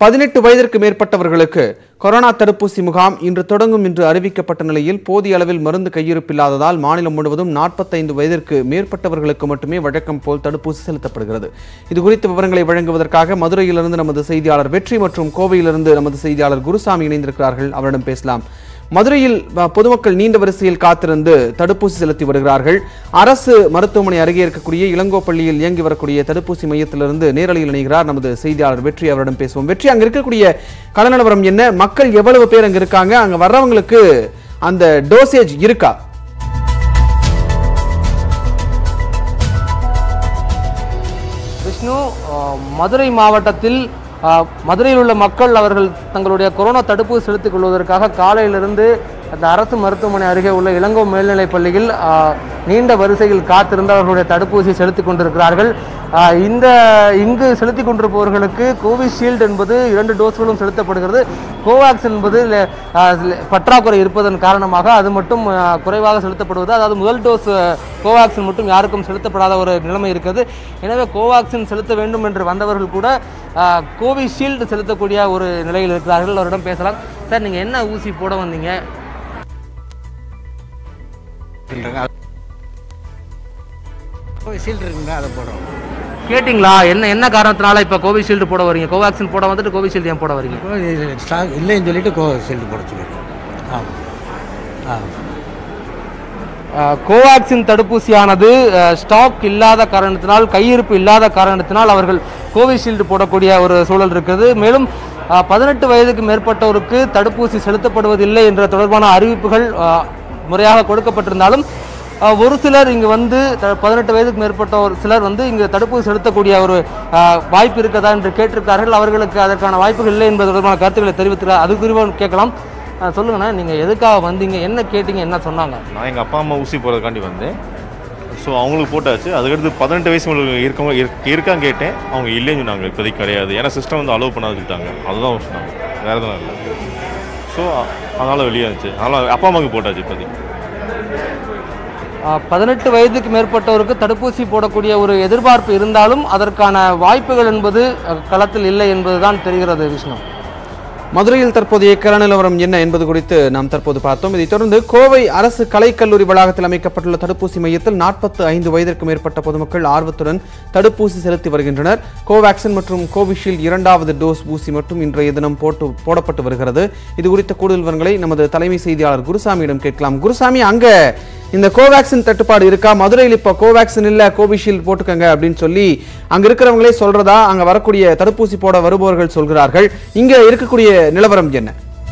பதினெட்டு வயதிற்கு மேற்பட்டவர்களுக்கு கொரோனா தடுப்பூசி முகாம் இன்று தொடங்கும் என்று அறிவிக்கப்பட்ட நிலையில் போதிய அளவில் மருந்து கையிருப்பில்லாததால் மாநிலம் முழுவதும் நாற்பத்தைந்து வயதிற்கு மேற்பட்டவர்களுக்கு மட்டுமே வழக்கம் போல் தடுப்பூசி செலுத்தப்படுகிறது இது குறித்த விவரங்களை வழங்குவதற்காக மதுரையிலிருந்து நமது செய்தியாளர் வெற்றி மற்றும் கோவையிலிருந்து நமது செய்தியாளர் குருசாமி இணைந்திருக்கிறார்கள் அவரிடம் பேசலாம் மதுரையில் அ, பொதுமக்கள் நீண்ட வரிசையில் காத்திருந்து தடுப்பூசி செலுத்தி வருகிறார்கள் அரசு மருத்துவமனை அருகே இருக்கக்கூடிய இளங்கோப்பள்ளியில் இயங்கி வரக்கூடிய தடுப்பூசி மையத்திலிருந்து நேரலையில் இணைகிறார் நமது செய்தியாளர் வெற்றி அவரிடம் பேசுவோம் வெற்றி அங்க இருக்கக்கூடிய கள நிலவரம் என்ன மக்கள் எவ்வளவு பேர் அங்க இருக்காங்க அங்க வர்றவங்களுக்கு அந்த டோசேஜ் இருக்கா விஷ்ணு அஹ், மதுரை மாவட்டத்தில் அஹ், மதுரையில் உள்ள மக்கள் அவர்கள் தங்களுடைய கொரோனா தடுப்பூசி செலுத்திக் கொள்வதற்காக காலையிலிருந்து அந்த அரசு மருத்துவமனை அருகே உள்ள இளங்கோ மேல்நிலைப் பள்ளியில் அஹ், நீண்ட வரிசையில் காத்திருந்து அவர்களுடைய தடுப்பூசி செலுத்திக் கொண்டிருக்கிறார்கள் அஹ், இந்த இங்கு செலுத்திக் கொண்டிருப்பவர்களுக்கு கோவிஷீல்டு என்பது இரண்டு டோஸ்களும் செலுத்தப்படுகிறது கோவாக்ஸ் என்பது ல- அஹ், ல- பற்றாக்குறை இருப்பதன் காரணமாக அது மட்டும் அஹ், குறைவாக செலுத்தப்படுவது அதாவது முதல் டோஸ் அஹ், கோவாக்சின் மட்டும் யாருக்கும் செலுத்தப்படாத ஒரு நிலைமை இருக்கிறது எனவே கோவாக்சின் செலுத்த வேண்டும் என்று வந்தவர்கள் கூட அஹ், கோவிஷீல்டு செலுத்தக்கூடிய ஒரு நிலையில் இருக்கிறார்கள் அவரிடம் பேசலாம் சார் நீங்கள் என்ன ஊசி போட வந்தீங்க கோவிஷீல்டு இருக்குங்க அதை போடுறோம் கேட்டிங்களா என்ன என்ன காரணத்தினால இப்போ கோவிஷீல்டு போட வரீங்க கோவாக்சின் போட வந்துட்டு கோவிஷீல்டு ஏன் போட வரீங்க இப்போ இது ஸ்டாக் இல்லைன்னு சொல்லிட்டு கோவிஷீல்டு போட சொல்லிடுறோம் ஆமாம் ஆ அஹ், கோவாக்சின் தடுப்பூசியானது அஹ், ஸ்டாக் இல்லாத காரணத்தினால் கையிருப்பு இல்லாத காரணத்தினால் அவர்கள் கோவிஷீல்டு போடக்கூடிய ஒரு சூழல் இருக்குது மேலும் அஹ், பதினெட்டு வயதுக்கு மேற்பட்டோருக்கு தடுப்பூசி செலுத்தப்படுவதில்லை என்ற தொடர்பான அறிவிப்புகள் அஹ், முறையாக கொடுக்கப்பட்டிருந்தாலும் அஹ், ஒரு சிலர் இங்கு வந்து த- பதினெட்டு வயதுக்கு மேற்பட்ட ஒரு சிலர் வந்து இங்கு தடுப்பூசி செலுத்தக்கூடிய ஒரு அஹ், வாய்ப்பு இருக்கதா என்று கேட்டிருக்கார்கள் அவர்களுக்கு அதற்கான வாய்ப்புகள் இல்லை என்பது தொடர்பான கருத்துக்களை தெரிவித்திருக்கிறார் அது குறிப்பாக கேட்கலாம் அஹ், சொல்லுங்கண்ணா நீங்கள் எதுக்காக வந்தீங்க என்ன கேட்டீங்க என்ன சொன்னாங்க நான் எங்கள் அப்பா அம்மா ஊசி போடுறதுக்காண்டி வந்தேன் ஸோ அவங்களுக்கு போட்டாச்சு அதுக்கடுத்து பதினெட்டு வயசு மேல இருக்கவங்க இருக்- இருக்கான்னு கேட்டேன் அவங்க இல்லைன்னு சொன்னாங்க இப்போதைக்கு கிடையாது ஏன்னா சிஸ்டம் வந்து அலோவ் பண்ணாது சொல்லிட்டாங்க அதுதான் சொன்னாங்க வேறு எதுவும் இல்லை ஸோ அதனால் வெளியே இருந்துச்சு அதனால் அப்பா அம்மாவுக்கு போட்டாச்சு இப்போதைக்கு அஹ், பதினெட்டு வயதுக்கு மேற்பட்டவருக்கு தடுப்பூசி போடக்கூடிய ஒரு எதிர்பார்ப்பு இருந்தாலும் அதற்கான வாய்ப்புகள் என்பது அஹ், களத்தில் இல்லை என்பதுதான் தெரிகிறது விஷ்ணு மதுரையில் தற்போதைய கள நிலவரம் என்ன என்பது குறித்து நாம் தற்போது பார்த்தோம் இதைத் தொடர்ந்து கோவை அரசு கலைக்கல்லூரி வளாகத்தில் அமைக்கப்பட்டுள்ள தடுப்பூசி மையத்தில் நாற்பத்து ஐந்து வயதிற்கு மேற்பட்ட பொதுமக்கள் ஆர்வத்துடன் தடுப்பூசி செலுத்தி வருகின்றனர் கோவேக்சின் மற்றும் கோவிஷீல்டு இரண்டாவது டோஸ் ஊசி மட்டும் இன்றைய தினம் போட்டு போடப்பட்டு வருகிறது இது குறித்த கூடுதல் விவரங்களை நமது தலைமை செய்தியாளர் குருசாமியிடம் கேட்கலாம் குருசாமி அங்க இந்த கோவேக்சின் தட்டுப்பாடு இருக்கா மதுரையில் இப்போ கோவேக்சின் இல்ல கோவிஷீல்டு போட்டுக்கங்க அப்படின்னு சொல்லி அங்க இருக்கிறவங்களே சொல்றதா அங்க வரக்கூடிய தடுப்பூசி போட வருபவர்கள் சொல்கிறார்கள் இங்க இருக்கக்கூடிய நிலவரம் என்ன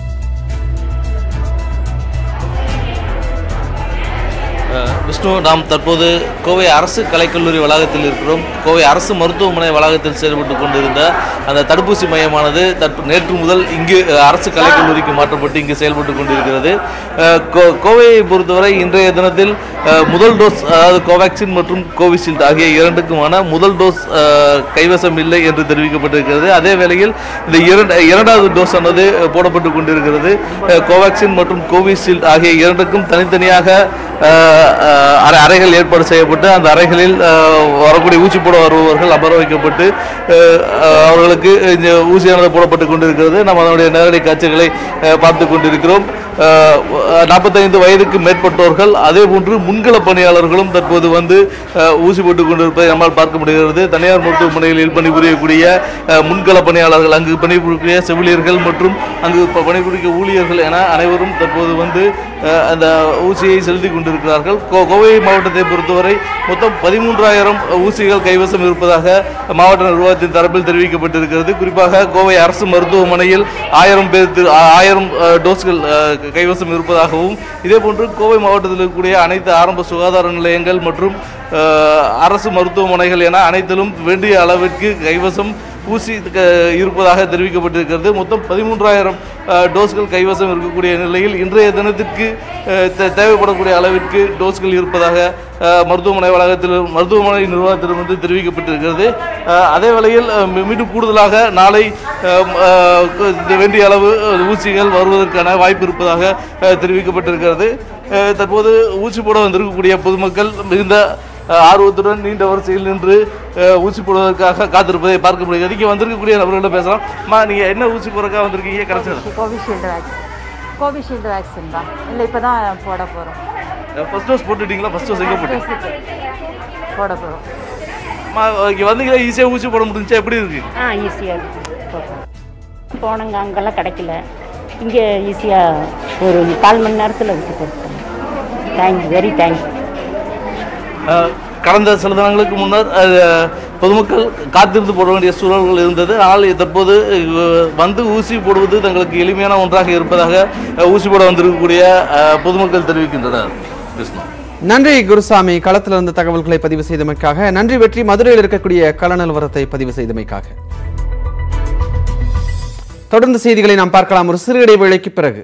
அஹ் விஷ்ணு நாம் தற்போது கோவை அரசு கலைக்கல்லூரி வளாகத்தில் இருக்கிறோம் கோவை அரசு மருத்துவமனை வளாகத்தில் செயல்பட்டு கொண்டிருந்த அந்த தடுப்பூசி மையமானது தற்ப நேற்று முதல் இங்கு அஹ், அரசு கலைக்கல்லூரிக்கு மாற்றப்பட்டு இங்கு செயல்பட்டு கொண்டிருக்கிறது அஹ், கோ- கோவையை பொறுத்தவரை இன்றைய தினத்தில் அஹ், முதல் டோஸ் அதாவது கோவேக்சின் மற்றும் கோவிஷீல்டு ஆகிய இரண்டுக்குமான முதல் டோஸ் அஹ், கைவசம் இல்லை என்று தெரிவிக்கப்பட்டிருக்கிறது அதே வேளையில் இந்த இரண்டு இரண்டாவது டோஸ் ஆனது அஹ், போடப்பட்டு கொண்டிருக்கிறது அஹ், கோவேக்சின் மற்றும் கோவிஷீல்டு ஆகிய இரண்டுக்கும் தனித்தனியாக அஹ், அஹ், அறை அறைகள் ஏற்பாடு செய்யப்பட்டு அந்த அறைகளில் அஹ், வரக்கூடிய ஊசி போட வருபவர்கள் அமர வைக்கப்பட்டு அஹ், அஹ், அவர்களுக்கு இந்த ஊசியானது போடப்பட்டு கொண்டிருக்கிறது நாம் அதனுடைய நேரடி காட்சிகளை அஹ், பார்த்து கொண்டிருக்கிறோம் அஹ், நாற்பத்தைந்து வயதுக்கு மேற்பட்டோர்கள் அதே போன்று முன்கள பணியாளர்களும் தற்போது வந்து அஹ், ஊசி போட்டுக் கொண்டிருப்பதை நம்மால் பார்க்க முடிகிறது தனியார் மருத்துவமனைகளில் பணிபுரியக்கூடிய அஹ், முன்கள பணியாளர்கள் அங்கு பணிபுரியக்கூடிய செவிலியர்கள் மற்றும் அங்கு ப- பணிபுரிக்க ஊழியர்கள் என அனைவரும் தற்போது வந்து அஹ், அந்த ஊசியை செலுத்திக் கொண்டிருக்கிறார்கள் கோ- கோவை மாவட்டத்தை பொறுத்தவரை மொத்தம் பதிமூன்றாயிரம் ஊசிகள் கைவசம் இருப்பதாக மாவட்ட நிர்வாகத்தின் தரப்பில் தெரிவிக்கப்பட்டிருக்கிறது குறிப்பாக கோவை அரசு மருத்துவமனையில் ஆயிரம் பேர் திரு- ஆ- ஆயிரம் அஹ், டோஸ்கள் அஹ், கைவசம் இருப்பதாகவும் இதே போன்று கோவை மாவட்டத்தில் இருக்கக்கூடிய அனைத்து ஆரம்ப சுகாதார நிலையங்கள் மற்றும் அஹ், அரசு மருத்துவமனைகள் என அனைத்திலும் வேண்டிய அளவிற்கு கைவசம் ஊசி க- இருப்பதாக தெரிவிக்கப்பட்டிருக்கிறது மொத்தம் பதிமூன்றாயிரம் டோஸ்கள் கைவசம் இருக்கக்கூடிய நிலையில் இன்றைய தினத்திற்கு அஹ், தே- தேவைப்படக்கூடிய அளவிற்கு டோஸ்கள் இருப்பதாக அஹ், மருத்துவமனை வளாகத்தில் மருத்துவமனை நிர்வாகத்திடமிருந்து தெரிவிக்கப்பட்டிருக்கிறது அஹ், அதே வேளையில் அஹ், மீ- மீண்டும் கூடுதலாக நாளை அஹ், அஹ், கு- வேண்டிய அளவு அஹ், ஊசிகள் வருவதற்கான வாய்ப்பு இருப்பதாக அஹ், தெரிவிக்கப்பட்டிருக்கிறது அஹ், தற்போது ஊசி போட வந்திருக்கக்கூடிய பொதுமக்கள் மிகுந்த அஹ், ஆர்வத்துடன் நீண்ட வரிசையில் நின்று அஹ், ஊசி போடுவதற்காக காத்திருப்பதை பார்க்க முடியுது இங்கே வந்திருக்கக்கூடிய நபர்களிடம் பேசலாம் அம்மா நீங்கள் என்ன ஊசி போடுறதுக்காக வந்திருக்கீங்க கிடைச்சது கோவிஷீல்டு வேக்சின் கோவிஷீல்டு வேக்சின் தான் இல்லை இப்போ தான் போட போகிறோம் ஃபர்ஸ்ட் டோஸ் போட்டுட்டீங்களா ஃபர்ஸ்ட் டோஸ் எங்கே போட்டீங்க போட போகிறோம் அம்மா இங்கே வந்தீங்களா ஈஸியாக ஊசி போட முடிஞ்சுச்சா எப்படி இருக்கு ஆ ஈஸியாக போட்டோம் போனங்க அங்கெல்லாம் கிடைக்கல இங்கே ஈஸியாக ஒரு கால் மணி நேரத்தில் ஊசி போட்டோம் தேங்க்ஸ் வெரி தேங்க்ஸ் அஹ், கடந்த சில தினங்களுக்கு முன்னர் அஹ், பொதுமக்கள் காத்திருந்து போட வேண்டிய சூழல்கள் இருந்தது ஆனால் தற்போது அஹ், வந்து ஊசி போடுவது தங்களுக்கு எளிமையான ஒன்றாக இருப்பதாக அஹ், ஊசி போட வந்திருக்கக்கூடிய அஹ், பொதுமக்கள் தெரிவிக்கின்றனர் விஷ்ணு நன்றி குருசாமி களத்தில் இருந்த தகவல்களை பதிவு செய்தமைக்காக நன்றி வெற்றி மதுரையில் இருக்கக்கூடிய கள நிலவரத்தை பதிவு செய்தமைக்காக தொடர்ந்து செய்திகளை நாம் பார்க்கலாம் ஒரு சிறு இடைவேளைக்கு பிறகு